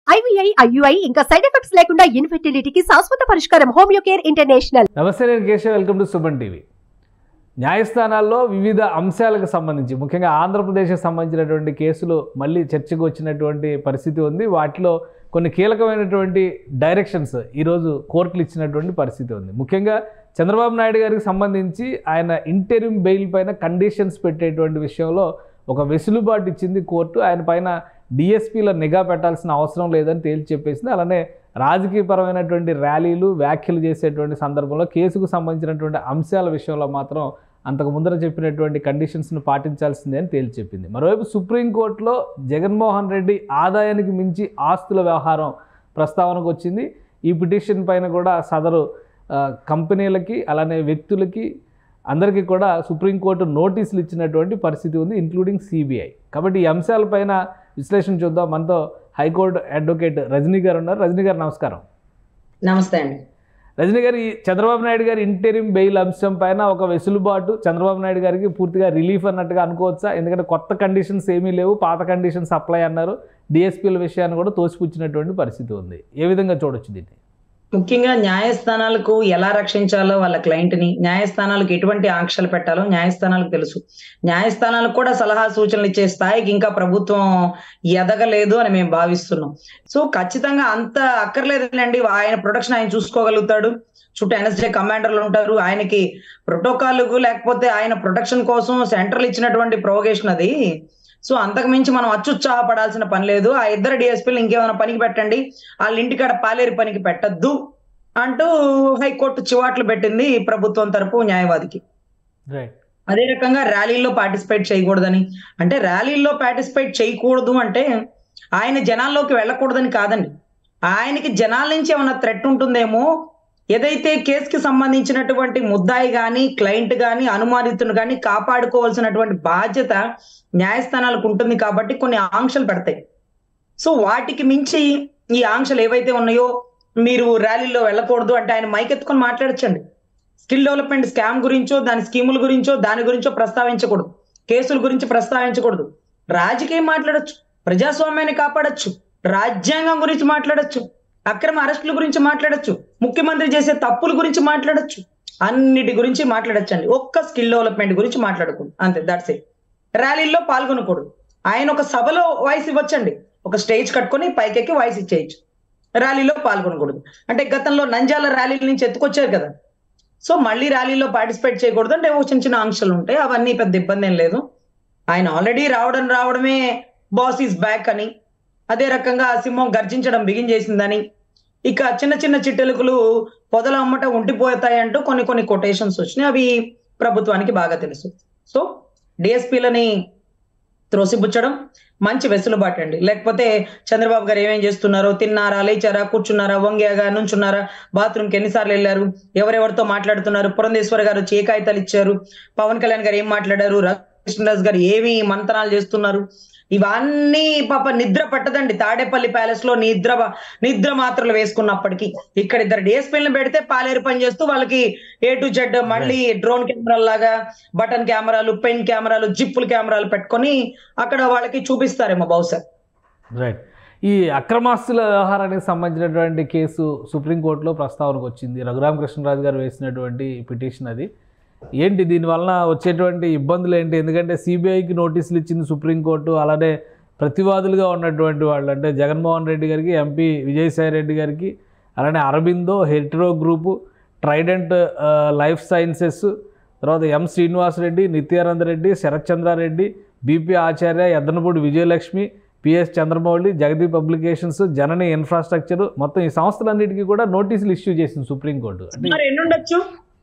IVI IUI ఇంకా side effects లేకుండా ఇన్ఫెర్టిలిటీకి శాశ్వత పరిష్కారం హోమియో కేర్ ఇంటర్నేషనల్ నమస్తే నేను Keshav welcome to Suman TV న్యాయస్థానాల్లో వివిధ అంశాలకు సంబంధించి ముఖ్యంగా ఆంధ్రప్రదేశ్కి సంబంధించినటువంటి కేసులు మళ్ళీ చర్చకు వచ్చినటువంటి పరిస్థితి ఉంది వాటిలో కొన్ని కీలకమైనటువంటి డైరెక్షన్స్ ఈరోజు కోర్టులు ఇచ్చినటువంటి పరిస్థితి ఉంది ముఖ్యంగా చంద్రబాబు నాయుడు గారికి సంబంధించి ఆయన ఇంటెరిమ్ బెయిల్ పైన కండిషన్స్ పెట్టేటువంటి విషయంలో ఒక వెసులుబాటు ఇచ్చింది కోర్టు ఆయన పైన డిఎస్పీల నిఘా పెట్టాల్సిన అవసరం లేదని తేల్చి చెప్పేసింది అలానే రాజకీయపరమైనటువంటి ర్యాలీలు వ్యాఖ్యలు చేసేటువంటి సందర్భంలో కేసుకు సంబంధించినటువంటి అంశాల విషయంలో మాత్రం అంతకు ముందర చెప్పినటువంటి కండిషన్స్ను పాటించాల్సిందే అని తేల్చి చెప్పింది మరోవైపు సుప్రీంకోర్టులో జగన్మోహన్ రెడ్డి ఆదాయానికి మించి ఆస్తుల వ్యవహారం ప్రస్తావనకు వచ్చింది ఈ పిటిషన్ పైన కూడా సదరు ఆ, కంపెనీలకి అలానే వ్యక్తులకి అందరికీ కూడా సుప్రీంకోర్టు నోటీసులు ఇచ్చినటువంటి పరిస్థితి ఉంది ఇంక్లూడింగ్ సిబిఐ కాబట్టి ఈ అంశాలపైన విశ్లేషణ చూద్దాం మనతో హైకోర్టు అడ్వకేట్ రజనీ గారు ఉన్నారు రజనీ గారు నమస్కారం నమస్తే అండి రజనీ గారు ఈ చంద్రబాబు నాయుడు గారి ఇంటెరిం బెయిల్ అంశం పైన ఒక వెసులుబాటు చంద్రబాబు నాయుడు గారికి పూర్తిగా రిలీఫ్ అన్నట్టుగా అనుకోవచ్చా ఎందుకంటే కొత్త కండిషన్స్ ఏమీ లేవు పాత కండిషన్స్ అప్లై అన్నారు డిఎస్పీల విషయాన్ని కూడా తోసిపుచ్చినటువంటి పరిస్థితి ఉంది ఏ విధంగా చూడొచ్చు దీన్ని ముఖ్యంగా న్యాయస్థానాలకు ఎలా రక్షించాలో వాళ్ళ క్లయింట్ ని న్యాయస్థానాలకు ఎటువంటి ఆంక్షలు పెట్టాలో న్యాయస్థానాలకు తెలుసు న్యాయస్థానాలకు కూడా సలహా సూచనలు ఇచ్చే స్థాయికి ఇంకా ప్రభుత్వం ఎదగలేదు అని మేము భావిస్తున్నాం సో ఖచ్చితంగా అంత అక్కర్లేదులేండి ఆయన ప్రొటెక్షన్ ఆయన చూసుకోగలుగుతాడు చుట్టూ ఎన్ఎస్జే కమాండర్లు ఉంటారు ఆయనకి ప్రోటోకాల్ లేకపోతే ఆయన ప్రొటెక్షన్ కోసం సెంట్రల్ ఇచ్చినటువంటి ప్రొవగేషన్ అది సో అంతకు మించి మనం అత్యుత్సాహపడాల్సిన పని లేదు ఆ ఇద్దరు డిఎస్పీలు ఇంకేమైనా పనికి పెట్టండి వాళ్ళ ఇంటికాడ పాలేరు పనికి పెట్టద్దు అంటూ హైకోర్టు చివాట్లు పెట్టింది ప్రభుత్వం తరపు న్యాయవాదికి రైట్ అదే రకంగా ర్యాలీల్లో పార్టిసిపేట్ చేయకూడదని అంటే ర్యాలీల్లో పార్టిసిపేట్ చేయకూడదు అంటే ఆయన జనాల్లోకి వెళ్ళకూడదని కాదండి ఆయనకి జనాల నుంచి ఏమైనా థ్రెట్ ఉంటుందేమో ఏదైతే కేసుకి సంబంధించినటువంటి ముద్దాయి గాని క్లయింట్ గాని అనుమానితుని గాని కాపాడుకోవాల్సినటువంటి బాధ్యత న్యాయస్థానాలకు ఉంటుంది కాబట్టి కొన్ని ఆంక్షలు పెడతాయి సో వాటికి మించి ఈ ఆంక్షలు ఏవైతే ఉన్నాయో మీరు ర్యాలీలో వెళ్ళకూడదు అంటే ఆయన మైకెత్తుకొని మాట్లాడచ్చండి స్కిల్ డెవలప్మెంట్ స్కామ్ గురించో దాని స్కీముల గురించో దాని గురించో ప్రస్తావించకూడదు కేసుల గురించి ప్రస్తావించకూడదు రాజకీయం మాట్లాడొచ్చు ప్రజాస్వామ్యాన్ని కాపాడొచ్చు రాజ్యాంగం గురించి మాట్లాడొచ్చు అక్రమ అరెస్టుల గురించి మాట్లాడొచ్చు ముఖ్యమంత్రి చేసే తప్పుల గురించి మాట్లాడొచ్చు అన్నిటి గురించి మాట్లాడొచ్చండి ఒక్క స్కిల్ డెవలప్మెంట్ గురించి మాట్లాడకూడదు అంతే దట్స్ ఇట్ ర్యాలీల్లో పాల్గొనకూడదు ఆయన ఒక సభలో వాయిస్ ఇవ్వచ్చండి ఒక స్టేజ్ కట్టుకొని పైకెక్కి వాయిస్ ఇచ్చేయచ్చు ర్యాలీలో పాల్గొనకూడదు అంటే గతంలో నంజాల ర్యాలీల నుంచి ఎత్తుకొచ్చారు కదా సో మళ్ళీ ర్యాలీలో పార్టిసిపేట్ చేయకూడదు అంటే ఓ చిన్న చిన్న ఆంక్షలు ఉంటాయి అవన్నీ పెద్ద ఇబ్బంది ఏం లేదు ఆయన ఆల్రెడీ రావడం రావడమే బాస్ ఈజ్ బ్యాక్ అని అదే రకంగా ఆ సింహం గర్జించడం బిగిన్ చేసిందని ఇక చిన్న చిన్న చిట్టెలుకలు పొదల అమ్మట ఉండిపోతాయి అంటూ కొన్ని కొన్ని కొటేషన్స్ వచ్చినాయి అవి ప్రభుత్వానికి బాగా తెలుసు సో డిఎస్పీలని త్రోసిపుచ్చడం మంచి వెసులుబాటు అండి లేకపోతే చంద్రబాబు గారు ఏమేం చేస్తున్నారో తిన్నారా లేచారా కూర్చున్నారా వంగాగా నుంచున్నారా బాత్రూమ్కి ఎన్నిసార్లు వెళ్ళారు ఎవరెవరితో మాట్లాడుతున్నారు పురంధేశ్వర్ గారు వచ్చి ఏ కాగితాలు ఇచ్చారు పవన్ కళ్యాణ్ గారు ఏం మాట్లాడారు కృష్ణదాస్ గారు ఏమి మంతనాలు చేస్తున్నారు ఇవన్నీ పాప నిద్ర పట్టదండి తాడేపల్లి ప్యాలెస్ లో నిద్ర నిద్ర మాత్రలు వేసుకున్నప్పటికీ ఇక్కడ ఇద్దరు డిఎస్పీలను పెడితే పాలేరు పని చేస్తూ వాళ్ళకి ఏ టు జెడ్ మళ్ళీ డ్రోన్ కెమెరాల లాగా బటన్ కెమెరాలు పెన్ కెమెరాలు జిప్పుల కెమెరాలు పెట్టుకొని అక్కడ వాళ్ళకి చూపిస్తారేమో బహుశా రైట్ ఈ అక్రమాస్తుల వ్యవహారానికి సంబంధించినటువంటి కేసు సుప్రీంకోర్టులో ప్రస్తావనకు వచ్చింది రఘురామకృష్ణరాజు గారు వేసినటువంటి పిటిషన్ అది ఏంటి దీనివలన వచ్చేటువంటి ఇబ్బందులు ఏంటి ఎందుకంటే సిబిఐకి నోటీసులు ఇచ్చింది సుప్రీంకోర్టు అలానే ప్రతివాదులుగా ఉన్నటువంటి వాళ్ళు అంటే జగన్మోహన్ రెడ్డి గారికి ఎంపీ విజయసాయి రెడ్డి గారికి అలానే అరబిందో హెరిటరో గ్రూపు ట్రైడెంట్ ఆ, లైఫ్ సైన్సెస్ తర్వాత M Srinivas Reddy Nityananda Reddy Sarath Chandrareddy BP Acharya Yeddanapudi Vijayalakshmi PS Chandramouli Jagadeep publications Janani infrastructure మొత్తం ఈ సంస్థలన్నిటికీ కూడా నోటీసులు ఇష్యూ చేసింది సుప్రీంకోర్టు అంటే మరి ఎన్ని ఉండొచ్చు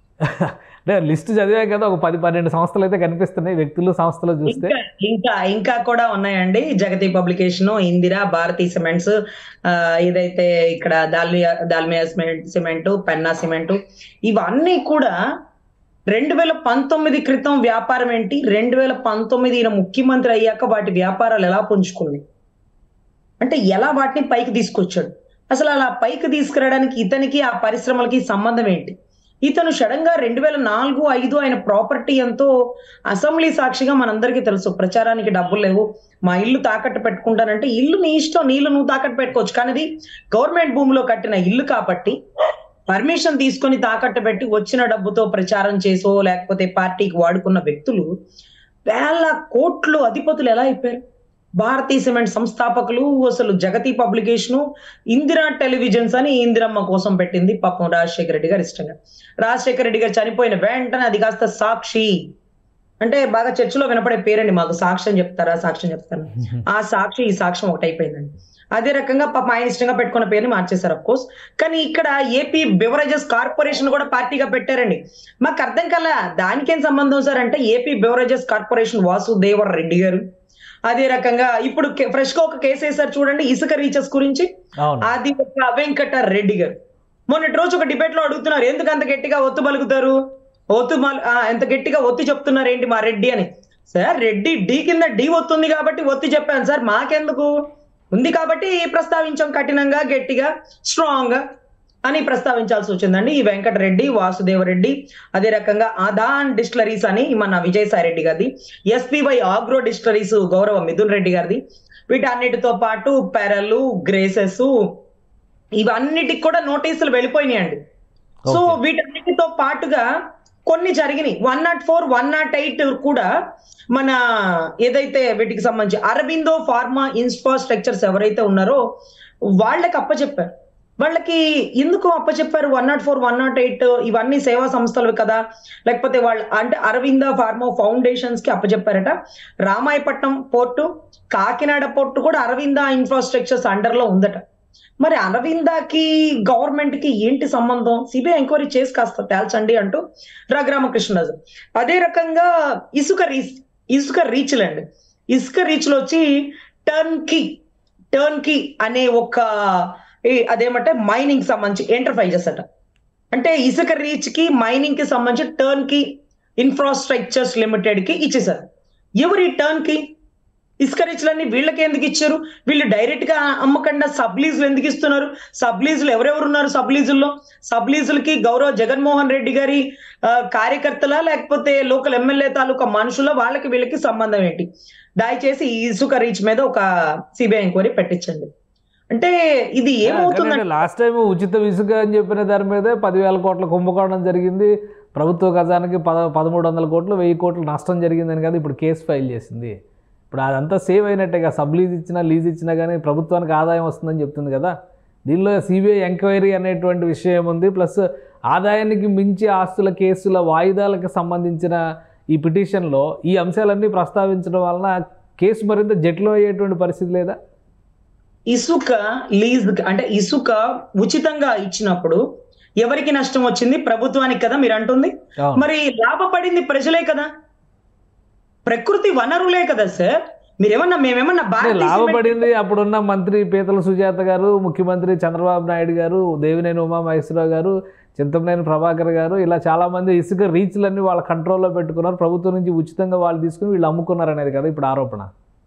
అంటే లిస్ట్ చదివా కదా ఒక పది పన్నెండు సంస్థలు అయితే కనిపిస్తున్నాయి వ్యక్తులు సంస్థలు చూస్తే ఇంకా ఇంకా ఇంకా కూడా ఉన్నాయండి జగతి పబ్లికేషన్ ఇందిరా భారతీ సిమెంట్స్ ఆ, ఏదైతే ఇక్కడ Dalmia Dalmia cement cement Penna cement ఇవన్నీ కూడా రెండు వేల పంతొమ్మిది క్రితం వ్యాపారం ఏంటి రెండు వేల పంతొమ్మిది ఈయన ముఖ్యమంత్రి అయ్యాక వాటి వ్యాపారాలు ఎలా పుంజుకుంది అంటే ఎలా వాటిని పైకి తీసుకొచ్చాడు అసలు అలా పైకి తీసుకురావడానికి ఇతనికి ఆ పరిశ్రమలకి సంబంధం ఏంటి ఇతను సడన్ గా రెండు వేల నాలుగు ఐదు ఆయన ప్రాపర్టీ ఎంతో అసెంబ్లీ సాక్షిగా మనందరికీ తెలుసు ప్రచారానికి డబ్బులు లేవు మా ఇల్లు తాకట్టు పెట్టుకుంటానంటే ఇల్లు నీ ఇష్టం నీళ్ళు నువ్వు తాకట్టు పెట్టుకోవచ్చు కానీ అది గవర్నమెంట్ భూమిలో కట్టిన ఇల్లు కాబట్టి పర్మిషన్ తీసుకొని తాకట్టు పెట్టి వచ్చిన డబ్బుతో ప్రచారం చేసో లేకపోతే పార్టీకి వాడుకున్న వ్యక్తులు వేల కోట్లు అధిపతులు ఎలా అయిపోయారు భారతీ సిమెంట్ సంస్థాపకులు అసలు జగతి పబ్లికేషను ఇందిరా టెలివిజన్స్ అని ఇందిరమ్మ కోసం పెట్టింది పాపం రాజశేఖర రెడ్డి గారు ఇష్టంగా రాజశేఖర రెడ్డి గారు చనిపోయిన వెంటనే అది కాస్త సాక్షి అంటే బాగా చర్చలో వినపడే పేరండి మాకు సాక్ష్యం చెప్తారా సాక్ష్యం చెప్తాను ఆ సాక్షి ఈ సాక్ష్యం ఒకటి అయిపోయిందండి అదే రకంగా పాప ఆయన ఇష్టంగా పెట్టుకున్న పేరుని మార్చేశారు అఫ్ కోర్స్ కానీ ఇక్కడ ఏపీ బెవరేజెస్ కార్పొరేషన్ కూడా పార్టీగా పెట్టారండి మాకు అర్థం కల దానికేం సంబంధం సార్ అంటే AP beverages corporation Vasudeva Reddy గారు అదే రకంగా ఇప్పుడు ఫ్రెష్ గా ఒక కేసు వేశారు చూడండి ఇసుక రీచెస్ గురించి అవును అది ఒక వెంకట రెడ్డి గారు మొన్నటి రోజు ఒక డిబేట్ లో అడుగుతున్నారు ఎందుకు అంత గట్టిగా ఒత్తు పలుకుతారు ఒత్తు మల్- ఆ, ఎంత గట్టిగా ఒత్తి చెప్తున్నారు ఏంటి మా రెడ్డి అని సార్ రెడ్డి డి కింద డి ఒత్తుంది కాబట్టి ఒత్తి చెప్పాను సార్ మాకెందుకు ఉంది కాబట్టి ప్రస్తావించాం కఠినంగా గట్టిగా స్ట్రాంగ్ గా అని ప్రస్తావించాల్సి వచ్చిందండి ఈ వెంకటరెడ్డి వాసుదేవరెడ్డి అదే రకంగా ఆదాన్ డిస్టిలరీస్ అని మన విజయసాయి రెడ్డి గారిది ఎస్పీవై ఆగ్రో డిస్టిలరీస్ గౌరవ మిథున్ రెడ్డి గారిది వీటన్నిటితో పాటు పెరలు గ్రేసెస్ ఇవన్నిటికి కూడా నోటీసులు వెళ్ళిపోయినాయండి సో Okay. వీటన్నిటితో పాటుగా కొన్ని జరిగినాయి one nought four one nought eight కూడా మన ఏదైతే వీటికి సంబంధించి అరబిందో ఫార్మా ఇన్ఫ్రాస్ట్రక్చర్స్ ఎవరైతే ఉన్నారో వాళ్ళకి అప్పచెప్పారు వాళ్ళకి ఎందుకు అప్పచెప్పారు one nought four one nought eight ఇవన్నీ సేవా సంస్థలు కదా లేకపోతే వాళ్ళు అంటే అరవింద ఫార్మా ఫౌండేషన్స్ కి అప్పచెప్పారట రామాయపట్నం పోర్టు కాకినాడ పోర్టు కూడా అరవింద ఇన్ఫ్రాస్ట్రక్చర్స్ అండర్ లో ఉందట మరి అరవిందకి గవర్నమెంట్ కి ఏంటి సంబంధం సిబిఐ ఎంక్వైరీ చేసి కాస్త తేల్చండి అంటూ రఘురామకృష్ణరాజు అదే రకంగా ఇసుక రీచ్ ఇసుక రీచ్లు అండి ఇసుక రీచ్ లో వచ్చి టర్న్ కి టర్న్ కి అనే ఒక ఈ అదేమంటే మైనింగ్ సంబంధించి ఎంటర్ప్రైజెస్ అట అంటే ఇసుక రీచ్ కి మైనింగ్ కి సంబంధించి టర్న్ కి ఇన్ఫ్రాస్ట్రక్చర్స్ లిమిటెడ్ కి ఇచ్చేసారు ఎవరు ఈ టర్న్ కి ఇసుక రీచ్లన్నీ వీళ్ళకి ఎందుకు ఇచ్చారు వీళ్ళు డైరెక్ట్ గా అమ్మకుండా సబ్ లీజులు ఎందుకు ఇస్తున్నారు సబ్ లీజులు ఎవరెవరు ఉన్నారు సబ్ లీజుల్లో సబ్ లీజులకి గౌరవ జగన్మోహన్ రెడ్డి గారి ఆ, కార్యకర్తల లేకపోతే లోకల్ ఎమ్మెల్యే తాలూకా మనుషుల వాళ్ళకి వీళ్ళకి సంబంధం ఏంటి దయచేసి ఈ ఇసుక రీచ్ మీద ఒక సిబిఐ ఎంక్వైరీ పెట్టించండి అంటే ఇది ఏమవుతుందంటే లాస్ట్ టైం ఉచిత ఇసుక అని చెప్పిన దాని మీద పదివేల కోట్ల కుంభకోణం జరిగింది ప్రభుత్వ ఖజానాకి పద పదమూడు వందల కోట్లు వెయ్యి కోట్లు నష్టం జరిగిందని కదా ఇప్పుడు కేసు ఫైల్ చేసింది ఇప్పుడు అదంతా సేవ్ అయినట్టేగా సబ్ లీజ్ ఇచ్చినా లీజ్ ఇచ్చినా కానీ ప్రభుత్వానికి ఆదాయం వస్తుందని చెప్తుంది కదా దీనిలో సిబిఐ ఎంక్వైరీ అనేటువంటి విషయం ఉంది ప్లస్ ఆదాయానికి మించి ఆస్తుల కేసుల వాయిదాలకు సంబంధించిన ఈ పిటిషన్లో ఈ అంశాలన్నీ ప్రస్తావించడం వలన కేసు మరింత జట్లో అయ్యేటువంటి పరిస్థితి లేదా ఇసుక లీజ్ అంటే ఇసుక ఉచితంగా ఇచ్చినప్పుడు ఎవరికి నష్టం వచ్చింది ప్రభుత్వానికి కదా మీరు అంటుంది అవును. మరి లాభపడింది ప్రజలే కదా ప్రకృతి వనరులే కదా సార్ మీరేమన్నా మేమేమన్నా అంటే భారతీయ లాభపడింది అప్పుడున్న మంత్రి పీతల సుజాత గారు ముఖ్యమంత్రి చంద్రబాబు నాయుడు గారు దేవినేని ఉమామహేశ్వరరావు గారు చింతమనేని ప్రభాకర్ గారు ఇలా చాలా మంది ఇసుక రీచ్లన్నీ వాళ్ళ కంట్రోల్లో పెట్టుకున్నారు ప్రభుత్వం నుంచి ఉచితంగా వాళ్ళు తీసుకుని వీళ్ళు అమ్ముకున్నారు అనేది కదా ఇప్పుడు ఆరోపణ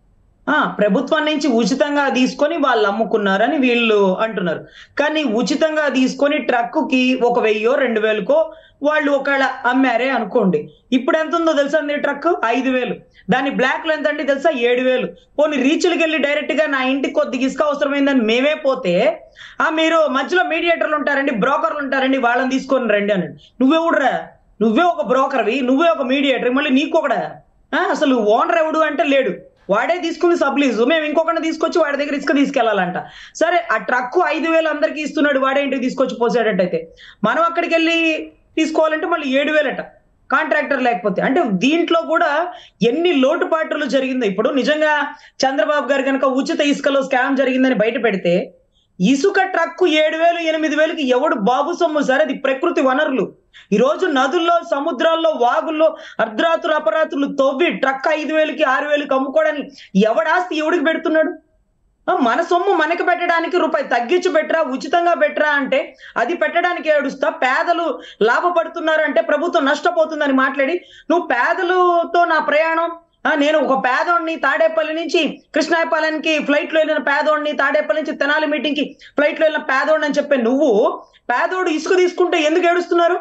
ఆ ప్రభుత్వం నుంచి ఉచితంగా తీసుకొని వాళ్ళు అమ్ముకున్నారని వీళ్ళు అంటున్నారు కానీ ఉచితంగా తీసుకొని ట్రక్కుకి ఒక వెయ్యో రెండు వేలకో వాళ్ళు ఒకవేళ అమ్మారే అనుకోండి ఇప్పుడు ఎంత ఉందో తెలుసా అండి ట్రక్ ఐదు వేలు దాని బ్లాక్ లో ఎంత అండి తెలుసా ఏడు వేలు పోనీ రీచ్లకి వెళ్ళి డైరెక్ట్ గా నా ఇంటికి కొద్దిగా ఇసుక అవసరమైందని మేమే పోతే ఆ మీరు మధ్యలో మీడియేటర్లు ఉంటారండి బ్రోకర్లు ఉంటారండి వాళ్ళని తీసుకొని రండి అని నువ్వే ఊడరా నువ్వే ఒక బ్రోకర్వి నువ్వే ఒక మీడియేటర్ మళ్ళీ నీకు ఒకడా ఆ, అసలు ఓనర్ ఎవడు అంటే లేడు వాడే తీసుకుంది సబ్లీజు మేము ఇంకొకటి తీసుకొచ్చి వాడి దగ్గర ఇసుక తీసుకెళ్లాలంట సరే ఆ ట్రక్ ఐదు వేలు అందరికి ఇస్తున్నాడు వాడే ఇంటికి తీసుకొచ్చి పోసేటట్టయితే మనం అక్కడికి వెళ్ళి తీసుకోవాలంటే మళ్ళీ ఏడు వేలట కాంట్రాక్టర్ లేకపోతే అంటే దీంట్లో కూడా ఎన్ని లోటుపాట్లు జరిగిందో ఇప్పుడు నిజంగా చంద్రబాబు గారు కనుక ఉచిత ఇసుకలో స్కామ్ జరిగిందని బయట పెడితే ఇసుక ట్రక్కు ఏడు వేలు ఎనిమిది వేలకి ఎవడు బాబు సొమ్ము సార్ అది ప్రకృతి వనరులు ఈ రోజు నదుల్లో సముద్రాల్లో వాగుల్లో అర్ధరాత్రులు అపరాత్రులు తవ్వి ట్రక్ ఐదు వేలకి ఆరు వేలకి అమ్ముకోవడానికి ఎవడాస్తి ఎవడికి పెడుతున్నాడు ఆ, మన సొమ్ము మనకి పెట్టడానికి రూపాయి తగ్గించి పెట్టరా ఉచితంగా పెట్టరా అంటే అది పెట్టడానికి ఏడుస్తా పేదలు లాభపడుతున్నారు అంటే ప్రభుత్వం నష్టపోతుందని మాట్లాడి నువ్వు పేదలతో నా ప్రయాణం ఆ, నేను ఒక పేదోడిని తాడేపల్లి నుంచి కృష్ణాయపాలెంకి ఫ్లైట్ లో వెళ్ళిన పేదోడిని తాడేపల్లి నుంచి తెనాలి మీటింగ్ కి ఫ్లైట్ లో వెళ్ళిన పేదోడిని అని చెప్పే నువ్వు పేదోడు ఇసుక తీసుకుంటే ఎందుకు ఏడుస్తున్నారు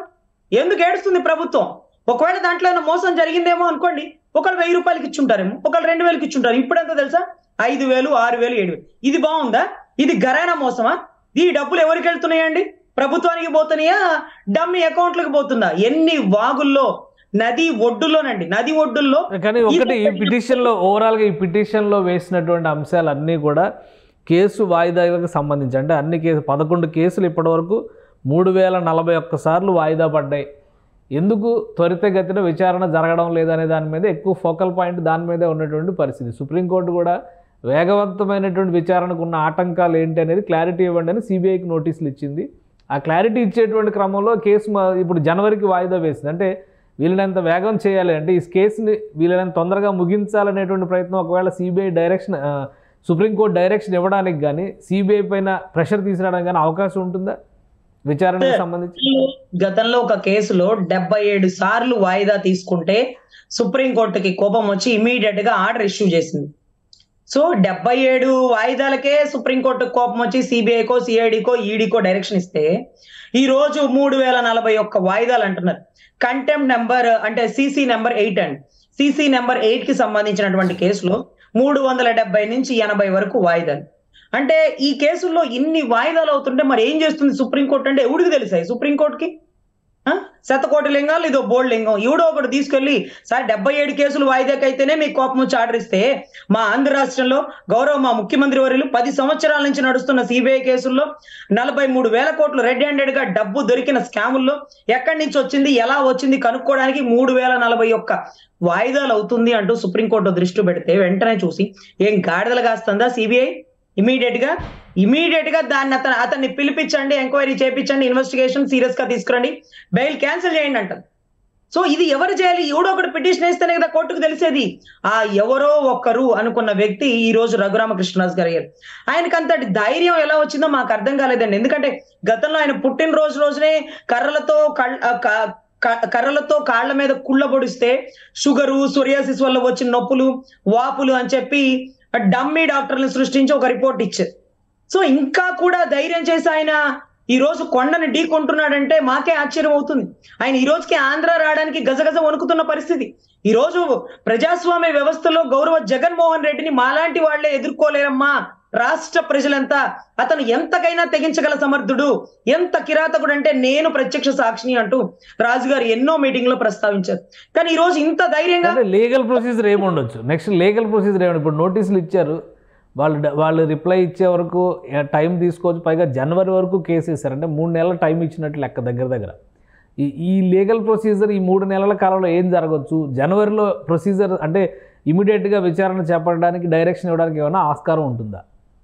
ఎందుకు ఏడుస్తుంది ప్రభుత్వం ఒకవేళ దాంట్లో ఏమైనా మోసం జరిగిందేమో అనుకోండి ఒకళ్ళు వెయ్యి రూపాయలకి ఇచ్చుంటారేమో ఒకళ్ళు రెండు వేలకి ఇచ్చుంటారు ఇప్పుడు ఎంత తెలుసా ఐదు వేలు ఆరు వేలు ఏడు వేలు ఇది బాగుందా ఇది గరానా మోసమా ఈ డబ్బులు ఎవరికి వెళ్తున్నాయండి ప్రభుత్వానికి పోతున్నాయా డమ్మి అకౌంట్లకు పోతుందా ఎన్ని వాగుల్లో నది ఒడ్డులోనండి నది ఒడ్డుల్లో కానీ ఒకటి ఈ పిటిషన్లో ఓవరాల్గా ఈ పిటిషన్లో వేసినటువంటి అంశాలన్నీ కూడా కేసు వాయిదాలకు సంబంధించి అంటే అన్ని కేసు పదకొండు కేసులు ఇప్పటివరకు మూడు వేల నలభై ఒక్క సార్లు వాయిదా పడ్డాయి ఎందుకు త్వరితగతిన విచారణ జరగడం లేదనే దాని మీద ఎక్కువ ఫోకల్ పాయింట్ దాని మీదే ఉన్నటువంటి పరిస్థితి సుప్రీంకోర్టు కూడా వేగవంతమైనటువంటి విచారణకు ఉన్న ఆటంకాలు ఏంటి అనేది క్లారిటీ ఇవ్వండి అని సిబిఐకి నోటీసులు ఇచ్చింది ఆ క్లారిటీ ఇచ్చేటువంటి క్రమంలో కేసు మా- ఇప్పుడు జనవరికి వాయిదా వేసింది అంటే వీళ్ళనంత వేగం చేయాలి అంటే ఈ కేసుని వీళ్ళని తొందరగా ముగించాలనేటువంటి ప్రయత్నం ఒకవేళ సిబిఐ డైరెక్షన్ ఆ, సుప్రీంకోర్టు డైరెక్షన్ ఇవ్వడానికి కానీ సిబిఐ పైన ప్రెషర్ తీసుకురావడానికి కానీ అవకాశం ఉంటుందా విచారణకు సంబంధించి గతంలో ఒక కేసులో డెబ్బై ఏడు సార్లు వాయిదా తీసుకుంటే సుప్రీంకోర్టుకి కోపం వచ్చి ఇమీడియట్ గా ఆర్డర్ ఇష్యూ చేసింది సో డెబ్బై ఏడు వాయిదాలకే సుప్రీంకోర్టు కోపం వచ్చి సిబిఐకో సిఐడికో ఈడీకో డైరెక్షన్ ఇస్తే ఈ రోజు మూడు వేల నలభై ఒక్క వాయిదాలు అంటున్నారు కంటెంప్ నెంబర్ అంటే సిసి నెంబర్ ఎయిట్ అండి సిసి నెంబర్ ఎయిట్ కి సంబంధించినటువంటి కేసులో మూడు వందల డెబ్బై నుంచి ఎనభై వరకు వాయిదాలు అంటే ఈ కేసుల్లో ఇన్ని వాయిదాలు అవుతుంటే మరి ఏం చేస్తుంది సుప్రీంకోర్టు అంటే ఎవడికి తెలుసాయి సుప్రీంకోర్టుకి ఆ? శతకోటి లింగాలు ఇదో బోల్డ్ లింగం ఎవడో ఒకటి తీసుకెళ్లి సార్ డెబ్బై ఏడు కేసులు వాయిదాకైతేనే మీకు కోపం వచ్చి ఆర్డర్ ఇస్తే మా ఆంధ్ర రాష్ట్రంలో గౌరవ మా ముఖ్యమంత్రి వర్యులు పది సంవత్సరాల నుంచి నడుస్తున్న సిబిఐ కేసుల్లో నలభై మూడు వేల కోట్లు రెడ్ హ్యాండెడ్ గా డబ్బు దొరికిన స్కాముల్లో ఎక్కడి నుంచి వచ్చింది ఎలా వచ్చింది కనుక్కోవడానికి మూడు వేల నలభై ఒక్క వాయిదాలు అవుతుంది అంటూ సుప్రీంకోర్టు దృష్టి పెడితే వెంటనే చూసి ఏం గాడిదలు కాస్తుందా సిబిఐ ఇమీడియట్ గా ఇమీడియట్ గా దాన్ని అతను అతన్ని పిలిపించండి ఎంక్వైరీ చేపించండి ఇన్వెస్టిగేషన్ సీరియస్ గా తీసుకురండి బెయిల్ క్యాన్సిల్ చేయండి అంటారు సో ఇది ఎవరు చేయాలి ఎవడో ఒకటి పిటిషన్ వేస్తేనే కదా కోర్టుకు తెలిసేది ఆ ఎవరో ఒక్కరు అనుకున్న వ్యక్తి ఈ రోజు రఘురామకృష్ణరాజు గారు అయ్యారు ఆయనకు అంతటి ధైర్యం ఎలా వచ్చిందో మాకు అర్థం కాలేదండి ఎందుకంటే గతంలో ఆయన పుట్టినరోజు రోజునే కర్రలతో కళ్ళ ఆ క- క- కర్రలతో కాళ్ళ మీద కుళ్ళ పొడిస్తే షుగరు సొరియాసిస్ వల్ల వచ్చిన నొప్పులు వాపులు అని చెప్పి డమ్మీ డాక్టర్లను సృష్టించి ఒక రిపోర్ట్ ఇచ్చారు సో ఇంకా కూడా ధైర్యం చేసి ఆయన ఈ రోజు కొండని ఢీ కొంటున్నాడంటే మాకే ఆశ్చర్యం అవుతుంది ఆయన ఈ రోజుకి ఆంధ్ర రావడానికి గజగజ వణుకుతున్న పరిస్థితి ఈ రోజు ప్రజాస్వామ్య వ్యవస్థలో గౌరవ జగన్మోహన్ రెడ్డిని మాలాంటి వాళ్లే ఎదుర్కోలేరమ్మా రాష్ట్ర ప్రజలంతా అతను ఎంతకైనా తెగించగల సమర్థుడు ఎంత కిరాతకుడు అంటే నేను ప్రత్యక్ష సాక్షిని అంటూ రాజుగారు ఎన్నో మీటింగ్ లో ప్రస్తావించారు కానీ ఈ రోజు ఇంత ధైర్యంగా అంటే లీగల్ ప్రొసీజర్ ఏముండొచ్చు నెక్స్ట్ లీగల్ ప్రొసీజర్ ఏమి ఇప్పుడు నోటీసులు ఇచ్చారు వాళ్ళు డ- వాళ్ళు రిప్లై ఇచ్చే వరకు టైం తీసుకోవచ్చు పైగా జనవరి వరకు కేసు వేశారు అంటే మూడు నెలల టైం ఇచ్చినట్టు లెక్క దగ్గర దగ్గర ఈ ఈ లీగల్ ప్రొసీజర్ ఈ మూడు నెలల కాలంలో ఏం జరగవచ్చు జనవరిలో ప్రొసీజర్ అంటే ఇమీడియట్గా విచారణ చేపట్టడానికి డైరెక్షన్ ఇవ్వడానికి ఏమైనా ఆస్కారం ఉంటుందా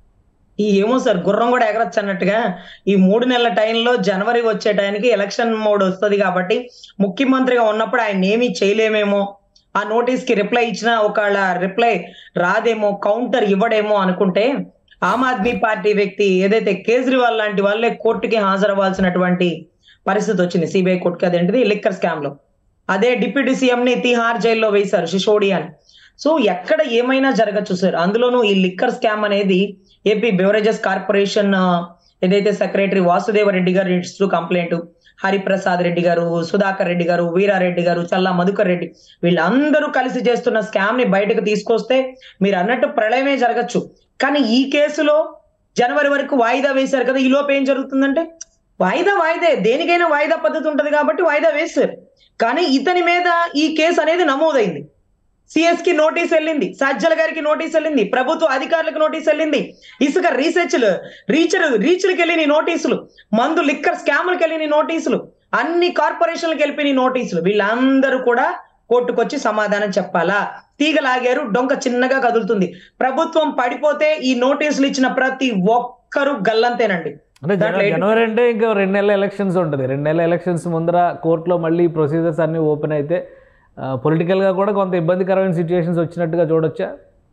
ఈ ఏమో సార్ గుర్రం కూడా ఎగరొచ్చు అన్నట్టుగా ఈ మూడు నెలల టైంలో జనవరి వచ్చే టైంకి ఎలక్షన్ మోడ్ వస్తుంది కాబట్టి ముఖ్యమంత్రిగా ఉన్నప్పుడు ఆయన ఏమీ చేయలేమేమో ఆ నోటీస్ కి రిప్లై ఇచ్చినా ఒకవేళ రిప్లై రాదేమో కౌంటర్ ఇవ్వడేమో అనుకుంటే ఆమ్ ఆద్మీ పార్టీ వ్యక్తి ఏదైతే కేజ్రీవాల్ లాంటి వాళ్ళే కోర్టుకి హాజరవ్వాల్సినటువంటి పరిస్థితి వచ్చింది సిబిఐ కోర్టుకి అదేంటిది లిక్కర్ స్కామ్ లో అదే డిప్యూటీ సీఎం ని తిహార్ జైల్లో వేశారు సిసోడియా అని సో ఎక్కడ ఏమైనా జరగచ్చు సార్ అందులోనూ ఈ లిక్కర్ స్కామ్ అనేది ఏపీ బెవరేజెస్ కార్పొరేషన్ ఆ, ఏదైతే సెక్రటరీ వాసుదేవ రెడ్డి గారు ఇస్తూ కంప్లైంట్ హరిప్రసాద్ రెడ్డి గారు సుధాకర్ రెడ్డి గారు వీరారెడ్డి గారు చల్లా మధుకర్ రెడ్డి వీళ్ళందరూ కలిసి చేస్తున్న స్కామ్ ని బయటకు తీసుకొస్తే మీరు అన్నట్టు ప్రళయమే జరగచ్చు కానీ ఈ కేసులో జనవరి వరకు వాయిదా వేశారు కదా ఈ లోపు ఏం జరుగుతుందంటే వాయిదా వాయిదే దేనికైనా వాయిదా పద్ధతి ఉంటది కాబట్టి వాయిదా వేశారు కానీ ఇతని మీద ఈ కేసు అనేది నమోదైంది సిఎస్ కి నోటీస్ వెళ్ళింది సజ్జల గారికి నోటీస్ వెళ్ళింది ప్రభుత్వ అధికారులకు నోటీస్ వెళ్ళింది ఇసుక రీసెర్చ్లు రీచర్ రీచ్లకు వెళ్ళిన నోటీసులు మందు లిక్కర్ స్కాములకు వెళ్ళిన నోటీసులు అన్ని కార్పొరేషన్లకు వెళ్ళిపోయిన నోటీసులు వీళ్ళందరూ కూడా కోర్టుకొచ్చి సమాధానం చెప్పాలా తీగలాగారు డొంక చిన్నగా కదులుతుంది ప్రభుత్వం పడిపోతే ఈ నోటీసులు ఇచ్చిన ప్రతి ఒక్కరు గల్లంతేనండి అంటే జన- దాంట్లో ఏంటి? జనవరి అంటే ఇంకా రెండు నెలల ఎలక్షన్స్ ఉంటుంది రెండు నెలల ఎలక్షన్స్ ముందర కోర్టులో మళ్ళీ ప్రొసీజర్స్ అన్నీ ఓపెన్ అయితే పొలిటికల్గా కూడా కొంత ఇబ్బందికరమైన సిచ్యువేషన్స్ వచ్చినట్టుగా చూడొచ్చా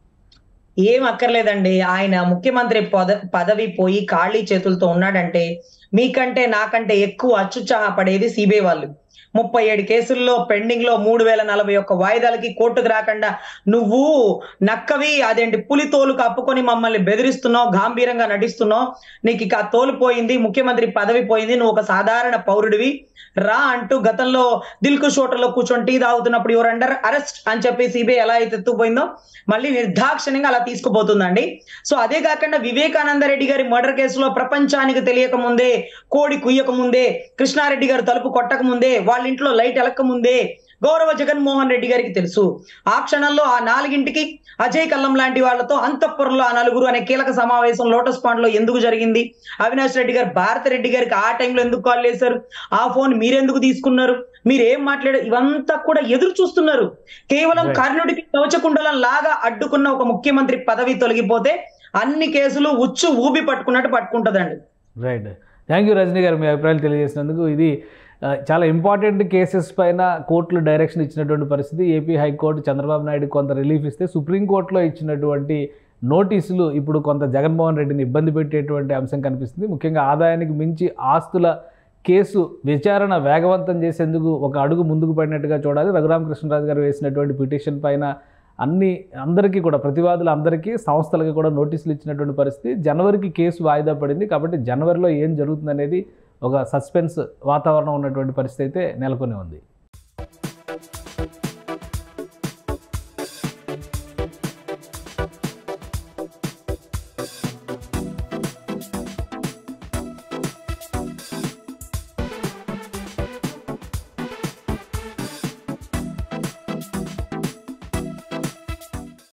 ఏం అక్కర్లేదండి ఆయన ముఖ్యమంత్రి పద పదవి పోయి ఖాళీ చేతులతో ఉన్నాడంటే మీకంటే నాకంటే ఎక్కువ అచ్చుచాహ పడేది సిబిఐ వాళ్ళు ముప్పై ఏడు కేసుల్లో పెండింగ్ లో మూడు వేల నలభై ఒక్క వాయిదాలకి కోర్టుకు రాకుండా నువ్వు నక్కవి అదేంటి పులి తోలు కప్పుకొని మమ్మల్ని బెదిరిస్తున్నావు గాంభీరంగా నటిస్తున్నావు నీకు ఇక ఆ తోలు పోయింది ముఖ్యమంత్రి పదవి పోయింది నువ్వు ఒక సాధారణ పౌరుడివి రా అంటూ గతంలో దిల్కు షోటర్లో కూర్చొని టీ తాగుతున్నప్పుడు యువర్ అండర్ అరెస్ట్ అని చెప్పి సిబిఐ ఎలా అయితే ఎత్తుకుపోయిందో మళ్ళీ నిర్దాక్షిణ్యంగా అలా తీసుకుపోతుందండి సో అదే కాకుండా వివేకానంద రెడ్డి గారి మర్డర్ కేసులో ప్రపంచానికి తెలియక ముందే కోడి కుయ్యక ముందే కృష్ణారెడ్డి గారు తలుపు కొట్టక ముందే వాళ్ళ ఇంట్లో లైట్ ఎలక్క ముందే గౌరవ జగన్మోహన్ రెడ్డి గారికి తెలుసు ఆ క్షణంలో ఆ నాలుగింటికి అజయ్ కల్లం లాంటి వాళ్ళతో అంతఃపురంలో ఆ నలుగురు అనే కీలక సమావేశం లోటస్ పాండ్ లో ఎందుకు జరిగింది అవినాష్ రెడ్డి గారు భారత రెడ్డి గారికి ఆ టైంలో ఎందుకు కాల్ చేశారు ఆ ఫోన్ మీరెందుకు తీసుకున్నారు మీరు ఏం మాట్లాడారు ఇవంతా కూడా ఎదురు చూస్తున్నారు కేవలం Right. కర్ణుడికి కవచకుండలం లాగా అడ్డుకున్న ఒక ముఖ్యమంత్రి పదవి తొలగిపోతే అన్ని కేసులు ఉచ్చు ఊబి పట్టుకున్నట్టు పట్టుకుంటదండి రైట్ థ్యాంక్ యూ రజనీ గారు మీ అభిప్రాయాలు తెలియజేసినందుకు ఇది ఆ, చాలా ఇంపార్టెంట్ కేసెస్ పైన కోర్టులు డైరెక్షన్ ఇచ్చినటువంటి పరిస్థితి ఏపీ హైకోర్టు చంద్రబాబు నాయుడు కొంత రిలీఫ్ ఇస్తే సుప్రీంకోర్టులో ఇచ్చినటువంటి నోటీసులు ఇప్పుడు కొంత జగన్మోహన్ రెడ్డిని ఇబ్బంది పెట్టేటువంటి అంశం కనిపిస్తుంది ముఖ్యంగా ఆదాయానికి మించి ఆస్తుల కేసు విచారణ వేగవంతం చేసేందుకు ఒక అడుగు ముందుకు పడినట్టుగా చూడాలి రఘురామకృష్ణరాజు గారు వేసినటువంటి పిటిషన్ పైన అన్ని అందరికీ కూడా ప్రతివాదులు అందరికీ సంస్థలకి కూడా నోటీసులు ఇచ్చినటువంటి పరిస్థితి జనవరికి కేసు వాయిదా పడింది కాబట్టి జనవరిలో ఏం జరుగుతుందనేది ఒక సస్పెన్స్ వాతావరణం ఉన్నటువంటి పరిస్థితి అయితే నెలకొని ఉంది